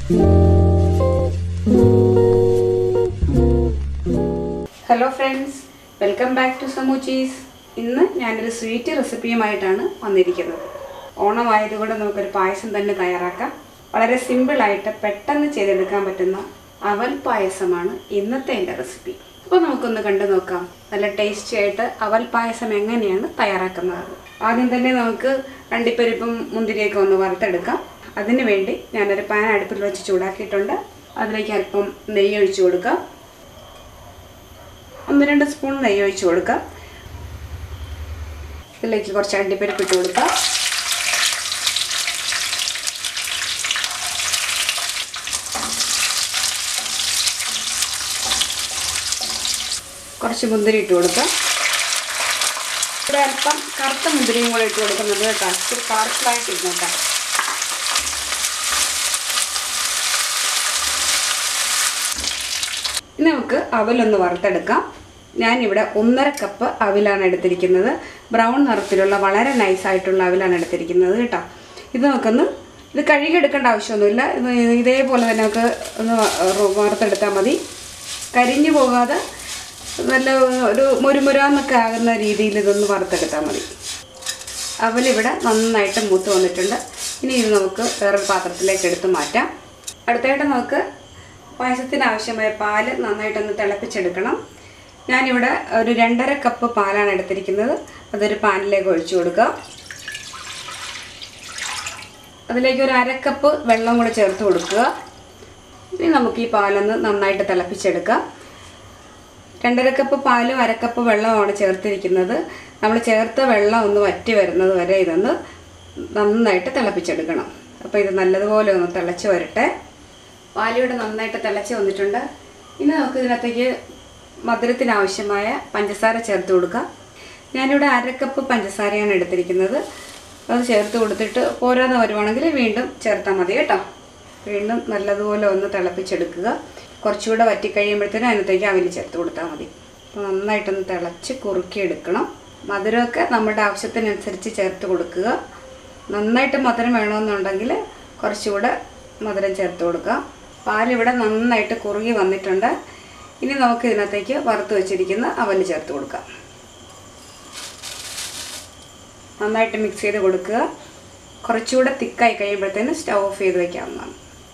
hello friends welcome back to സമൂച്ചീസ് ഇന്ന് ഞാനൊരു സ്വീറ്റ് റെസിപ്പിയുമായിട്ടാണ് വന്നിരിക്കുന്നത് ഓണമായതുകൊണ്ട് നമുക്കൊരു പായസം തന്നെ തയ്യാറാക്കാം വളരെ സിമ്പിളായിട്ട് പെട്ടെന്ന് ചെയ്തെടുക്കാൻ പറ്റുന്ന അവൽ പായസമാണ് ഇന്നത്തെ എൻ്റെ റെസിപ്പി അപ്പോൾ നമുക്കൊന്ന് കണ്ടു നോക്കാം നല്ല ടേസ്റ്റി ആയിട്ട് അവൽ പായസം എങ്ങനെയാണ് തയ്യാറാക്കുന്നത് ആദ്യം തന്നെ നമുക്ക് അണ്ടിപ്പരിപ്പും മുന്തിരിയൊക്കെ ഒന്ന് വറുത്തെടുക്കാം അതിന് വേണ്ടി ഞാനൊരു പാൻ അടുപ്പിൽ വെച്ച് ചൂടാക്കിയിട്ടുണ്ട് അതിലേക്ക് അല്പം നെയ്യ് ഒഴിച്ചു കൊടുക്കാം ഒന്ന് രണ്ട് സ്പൂൺ നെയ്യ് ഒഴിച്ച് കൊടുക്കാം ഇതിലേക്ക് കുറച്ച് അണ്ടിപ്പരിപ്പ് ഇട്ട് കൊടുക്കാം കുറച്ച് മുന്തിരി ഇട്ട് കൊടുക്കാം ഇവിടെ അല്പം കറുത്ത മുന്തിരിയും കൂടെ ഇട്ട് കൊടുക്കുന്നുണ്ട് കേട്ടോ ഇച്ചിരി കളർഫുള്ളായിട്ട് ഇരുന്നോട്ടെ ഇനി നമുക്ക് അവലൊന്ന് വറുത്തെടുക്കാം ഞാനിവിടെ ഒന്നര കപ്പ് അവിലാണ് എടുത്തിരിക്കുന്നത് ബ്രൗൺ നിറത്തിലുള്ള വളരെ നൈസായിട്ടുള്ള അവിലാണ് എടുത്തിരിക്കുന്നത് കേട്ടോ ഇത് നമുക്കൊന്ന് ഇത് കഴുകിയെടുക്കേണ്ട ആവശ്യമൊന്നുമില്ല ഇത് ഇതേപോലെ തന്നെ നമുക്ക് ഒന്ന് വ- വറുത്തെടുത്താൽ മതി കരിഞ്ഞു പോകാതെ നല്ല ഒരു മുരുമുരാന്നൊക്കെ ആകുന്ന രീതിയിൽ ഇതൊന്ന് വറുത്തെടുത്താൽ മതി അവലിവിടെ നന്നായിട്ട് മൂത്ത് വന്നിട്ടുണ്ട് ഇനി ഇത് നമുക്ക് വേറൊരു പാത്രത്തിലേക്ക് എടുത്ത് മാറ്റാം അടുത്തായിട്ട് നമുക്ക് പായസത്തിന് ആവശ്യമായ പാല് നന്നായിട്ടൊന്ന് തിളപ്പിച്ചെടുക്കണം ഞാനിവിടെ ഒരു രണ്ടര കപ്പ് പാലാണ് എടുത്തിരിക്കുന്നത് അതൊരു പാനിലേക്ക് ഒഴിച്ചു കൊടുക്കുക അതിലേക്ക് ഒരു അരക്കപ്പ് വെള്ളം കൂടെ ചേർത്ത് കൊടുക്കുക ഇനി നമുക്ക് ഈ പാലൊന്ന് നന്നായിട്ട് തിളപ്പിച്ചെടുക്കാം രണ്ടര കപ്പ് പാലും അരക്കപ്പ് വെള്ളവുമാണ് ചേർത്തിരിക്കുന്നത് നമ്മൾ ചേർത്ത വെള്ളം ഒന്ന് വറ്റി വരുന്നത് വരെ ഇതൊന്ന് നന്നായിട്ട് തിളപ്പിച്ചെടുക്കണം അപ്പോൾ ഇത് നല്ലതുപോലെ ഒന്ന് തിളച്ച് വരട്ടെ പാലിവിടെ നന്നായിട്ട് തിളച്ച് വന്നിട്ടുണ്ട് ഇനി നമുക്ക് ഇതിനകത്തേക്ക് മധുരത്തിന് ആവശ്യമായ പഞ്ചസാര ചേർത്ത് കൊടുക്കാം ഞാനിവിടെ അരക്കപ്പ് പഞ്ചസാരയാണ് എടുത്തിരിക്കുന്നത് അത് ചേർത്ത് കൊടുത്തിട്ട് പോരാതെ വരുവാണെങ്കിൽ വീണ്ടും ചേർത്താൽ മതി കേട്ടോ വീണ്ടും നല്ലതുപോലെ ഒന്ന് തിളപ്പിച്ചെടുക്കുക കുറച്ചുകൂടെ വറ്റിക്കഴിയുമ്പോഴത്തേനും അതിനകത്തേക്ക് അവില് ചേർത്ത് കൊടുത്താൽ മതി അപ്പോൾ നന്നായിട്ടൊന്ന് തിളച്ച് കുറുക്കിയെടുക്കണം മധുരമൊക്കെ നമ്മുടെ ആവശ്യത്തിനനുസരിച്ച് ചേർത്ത് കൊടുക്കുക നന്നായിട്ട് മധുരം വേണമെന്നുണ്ടെങ്കിൽ കുറച്ചുകൂടെ മധുരം ചേർത്ത് കൊടുക്കുക പാലിവിടെ നന്നായിട്ട് കുറുകി വന്നിട്ടുണ്ട് ഇനി നമുക്ക് ഇതിനകത്തേക്ക് വറുത്ത് വെച്ചിരിക്കുന്ന അവല് ചേർത്ത് കൊടുക്കാം നന്നായിട്ട് മിക്സ് ചെയ്ത് കൊടുക്കുക കുറച്ചുകൂടെ തിക്കായി കഴിയുമ്പോഴത്തേന് സ്റ്റവ് ഓഫ് ചെയ്ത് വെക്കാവുന്നതാണ്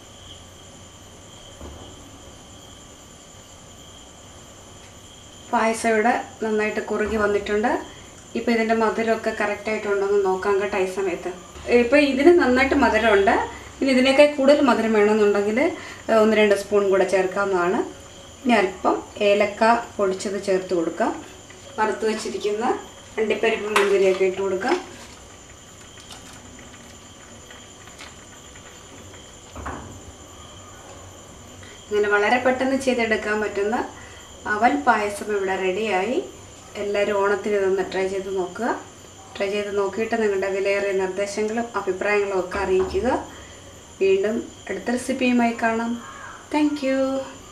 പായസം ഇവിടെ നന്നായിട്ട് കുറുകി വന്നിട്ടുണ്ട് ഇപ്പോൾ ഇതിൻ്റെ മധുരമൊക്കെ കറക്റ്റായിട്ടുണ്ടോയെന്ന് നോക്കാം കേട്ടോ ഈ സമയത്ത് ഇപ്പോൾ ഇതിന് നന്നായിട്ട് മധുരമുണ്ട് ഇനി ഇതിനേക്കാൾ കൂടുതൽ മധുരം വേണമെന്നുണ്ടെങ്കിൽ ഏഹ്, ഒന്ന് രണ്ട് സ്പൂൺ കൂടെ ചേർക്കാവുന്നതാണ് ഇനി അല്പം ഏലക്ക പൊടിച്ചത് ചേർത്ത് കൊടുക്കാം വറുത്ത് വെച്ചിരിക്കുന്ന അണ്ടിപ്പരിപ്പ് മുന്തിരിയൊക്കെ ഇട്ട് കൊടുക്കാം അങ്ങനെ വളരെ പെട്ടെന്ന് ചെയ്തെടുക്കാൻ പറ്റുന്ന അവൽ പായസം ഇവിടെ റെഡിയായി എല്ലാവരും ഓണത്തിന് ഇതൊന്ന് ട്രൈ ചെയ്ത് നോക്കുക ട്രൈ ചെയ്ത് നോക്കിയിട്ട് നിങ്ങളുടെ വിലയേറിയ നിർദ്ദേശങ്ങളും അഭിപ്രായങ്ങളും ഒക്കെ അറിയിക്കുക വീണ്ടും അടുത്ത റെസിപ്പിയുമായി കാണാം താങ്ക്